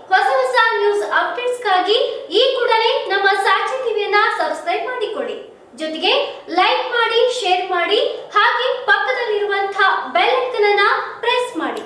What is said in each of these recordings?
ಹೊಸ ಹೊಸ ನ್ಯೂಸ್ ಅಪ್ಡೇಟ್ಸ್ಗಾಗಿ ಈ ಕೂಡಲೇ ನಮ್ಮ ಸಾಕ್ಷಿ ಟಿವಿಯನ್ನ ಸಬ್ಸ್ಕ್ರೈಬ್ ಮಾಡಿಕೊಳ್ಳಿ ಜೊತೆಗೆ ಲೈಕ್ ಮಾಡಿ ಶೇರ್ ಮಾಡಿ ಹಾಗೆ ಪಕ್ಕದಲ್ಲಿರುವಂತಹ ಬೆಲ್ ಐಕನ್ ಅನ್ನ ಪ್ರೆಸ್ ಮಾಡಿ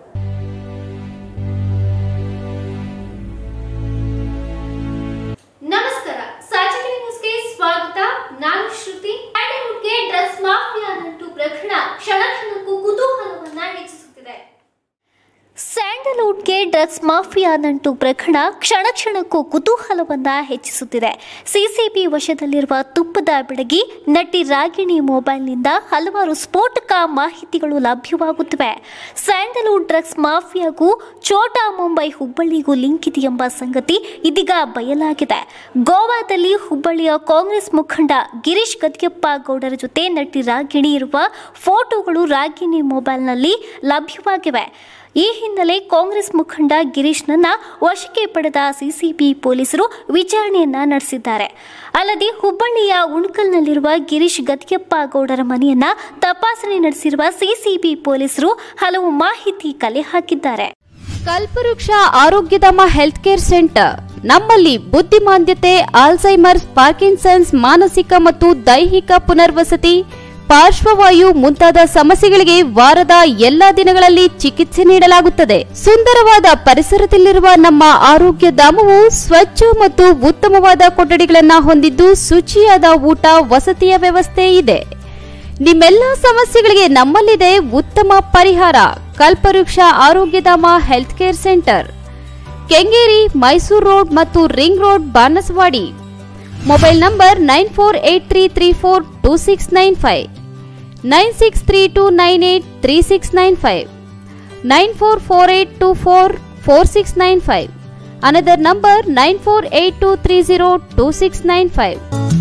ನಮಸ್ಕಾರ ಸಾಚಿ ಟಿವಿ ನ್ಯೂಸ್ಗೆ ಸ್ವಾಗತ ನಾನು ಶ್ರುತಿ ಸ್ಯಾಂಡಲ್ವುಡ್ಗೆ ಡ್ರಗ್ಸ್ ಮಾಫಿಯಾ ನಂಟು ಪ್ರಕರಣ ಕ್ಷಣ ಕ್ಷಣಕ್ಕೂ ಕುತೂಹಲವನ್ನ ಹೆಚ್ಚಿಸುತ್ತಿದೆ ಸ್ಯಾಂಡಲ್ವುಡ್ಗೆ ಡ್ರಗ್ಸ್ ಮಾಫಿಯಾ ನಂಟು ಪ್ರಕರಣ ಕ್ಷಣ ಕ್ಷಣಕ್ಕೂ ಕುತೂಹಲವನ್ನ ಹೆಚ್ಚಿಸುತ್ತಿದೆ ಸಿಸಿಬಿ ವಶದಲ್ಲಿರುವ ತುಪ್ಪದ ಬೆಡಗಿ ನಟಿ ರಾಗಿಣಿ ಮೊಬೈಲ್ನಿಂದ ಹಲವಾರು ಸ್ಫೋಟಕ ಮಾಹಿತಿಗಳು ಲಭ್ಯವಾಗುತ್ತಿವೆ ಸ್ಯಾಂಡಲ್ವುಡ್ ಡ್ರಗ್ಸ್ ಮಾಫಿಯಾಗೂ ಛೋಟಾ ಮುಂಬೈ ಹುಬ್ಬಳ್ಳಿಗೂ ಲಿಂಕ್ ಇದೆ ಎಂಬ ಸಂಗತಿ ಇದೀಗ ಬಯಲಾಗಿದೆ ಗೋವಾದಲ್ಲಿ ಹುಬ್ಬಳ್ಳಿಯ ಕಾಂಗ್ರೆಸ್ ಮುಖಂಡ ಗಿರೀಶ್ ಗದ್ಯಪ್ಪ ಗೌಡರ ಜೊತೆ ನಟಿ ರಾಗಿಣಿ ಇರುವ ಫೋಟೋಗಳು ರಾಗಿಣಿ ಮೊಬೈಲ್ನಲ್ಲಿ ಲಭ್ಯವಾಗಿವೆ ಈ ಹಿನ್ನೆಲೆ ಕಾಂಗ್ರೆಸ್ ಮುಖಂಡ ಗಿರೀಶ್ನನ್ನ ವಶಕ್ಕೆ ಪಡೆದ ಸಿಸಿಬಿ ಪೊಲೀಸರು ವಿಚಾರಣೆಯನ್ನ ನಡೆಸಿದ್ದಾರೆ ಅಲ್ಲದೆ ಹುಬ್ಬಳ್ಳಿಯ ಉಣಕಲ್ನಲ್ಲಿರುವ ಗಿರೀಶ್ ಗದ್ಯಪ್ಪ ಗೌಡರ ಮನೆಯನ್ನ ತಪಾಸಣೆ ನಡೆಸಿರುವ ಸಿಸಿಬಿ ಪೊಲೀಸರು ಹಲವು ಮಾಹಿತಿ ಕಲೆ ಹಾಕಿದ್ದಾರೆ ಕಲ್ಪವೃಕ್ಷ ಆರೋಗ್ಯಧಾಮ ಹೆಲ್ತ್ ಕೇರ್ ಸೆಂಟರ್ ನಮ್ಮಲ್ಲಿ ಬುದ್ಧಿಮಾಂದ್ಯತೆ ಆಲ್ಝೈಮರ್ಸ್ ಪಾರ್ಕಿನ್ಸನ್ಸ್ ಮಾನಸಿಕ ಮತ್ತು ದೈಹಿಕ ಪುನರ್ವಸತಿ ಪಾರ್ಶ್ವವಾಯು ಮುಂತಾದ ಸಮಸ್ಯೆಗಳಿಗೆ ವಾರದ ಎಲ್ಲಾ ದಿನಗಳಲ್ಲಿ ಚಿಕಿತ್ಸೆ ನೀಡಲಾಗುತ್ತದೆ ಸುಂದರವಾದ ಪರಿಸರದಲ್ಲಿರುವ ನಮ್ಮ ಆರೋಗ್ಯ ಧಾಮವು ಸ್ವಚ್ಛ ಮತ್ತು ಉತ್ತಮವಾದ ಕೊಠಡಿಗಳನ್ನು ಹೊಂದಿದ್ದು ಶುಚಿಯಾದ ಊಟ ವಸತಿಯ ವ್ಯವಸ್ಥೆ ಇದೆ ನಿಮ್ಮೆಲ್ಲ ಸಮಸ್ಯೆಗಳಿಗೆ ನಮ್ಮಲ್ಲಿದೆ ಉತ್ತಮ ಪರಿಹಾರ Kalpavriksha Arogyadhama health care centre Kengeri Mysuru road ಮತ್ತು ring road Banasavadi mobile number nine four eight three three four two six nine five nine six three two nine eight three six nine five nine four four eight two four four six nine five another number nine four eight two three zero two six nine five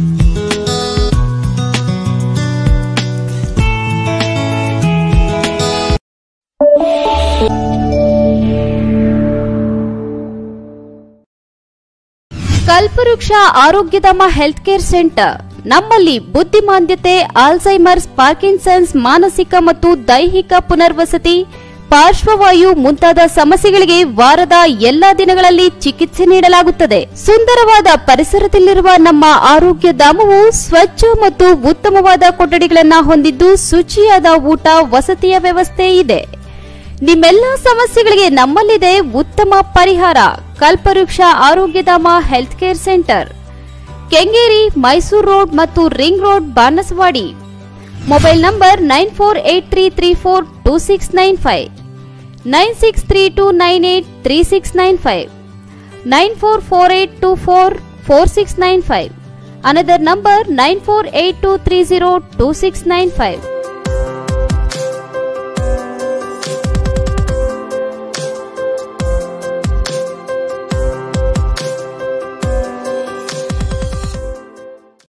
Kalpavriksha Arogyadhama health care centre ನಮ್ಮಲ್ಲಿ ಬುದ್ಧಿಮಾಂದ್ಯತೆ Alzheimer's Parkinson's ಮಾನಸಿಕ ಮತ್ತು ದೈಹಿಕ ಪುನರ್ವಸತಿ ಪಾರ್ಶ್ವವಾಯು ಮುಂತಾದ ಸಮಸ್ಯೆಗಳಿಗೆ ವಾರದ ಎಲ್ಲಾ ದಿನಗಳಲ್ಲಿ ಚಿಕಿತ್ಸೆ ನೀಡಲಾಗುತ್ತದೆ ಸುಂದರವಾದ ಪರಿಸರದಲ್ಲಿರುವ ನಮ್ಮ ಆರೋಗ್ಯ ಧಾಮವು ಸ್ವಚ್ಛ ಮತ್ತು ಉತ್ತಮವಾದ ಕೊಠಡಿಗಳನ್ನು ಹೊಂದಿದ್ದು ಶುಚಿಯಾದ ಊಟ ವಸತಿಯ ವ್ಯವಸ್ಥೆ ಇದೆ ನಿಮ್ಮೆಲ್ಲ ಸಮಸ್ಯೆಗಳಿಗೆ ನಮ್ಮಲ್ಲಿದೆ ಉತ್ತಮ ಪರಿಹಾರ Kalpavriksha Arogyadhama health care centre Kengeri Mysuru road ಮತ್ತು ring road Banasavadi mobile number nine four eight three three four two six nine five nine six three two nine eight three six nine five nine four four eight two four four six nine five another number nine four eight two three zero two six nine five